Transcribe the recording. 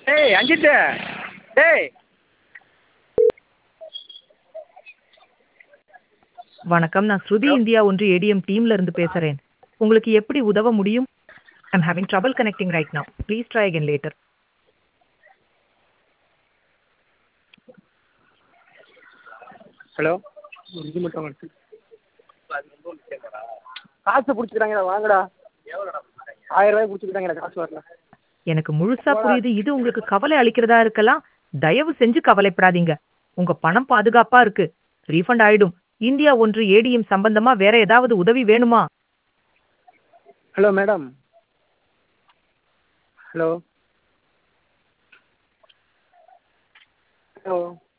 டேய் அஞ்சித்து டேய் வணக்கம் நான் ஸ்ருதி இந்தியா ஒன்று ஏடிஎம் டீம்ல இருந்து பேசுறேன் உங்களுக்கு எப்படி உதவ முடியும் I'm having trouble connecting right now please try again later hello ஒரு இது மட்டும் எடுத்து காசு பிடிச்சிக்கிறாங்கடா வாங்கடா ஆயிரம் ரூபாய் பிடிச்சிக்கிட்டாங்கடா காசு வரல எனக்கு முழுசா புரியுது இது உங்களுக்கு கவலை அளிக்கிறதா இருக்கலாம் தயவு செஞ்சு கவலைப்படாதீங்க உங்க பணம் பாதுகாப்பா இருக்கு ரீஃபண்ட் ஆயிடும் இந்தியா ஒன்று ஏடிஎம் சம்பந்தமா வேற ஏதாவது உதவி வேணுமா ஹலோ மேடம் ஹலோ ஹலோ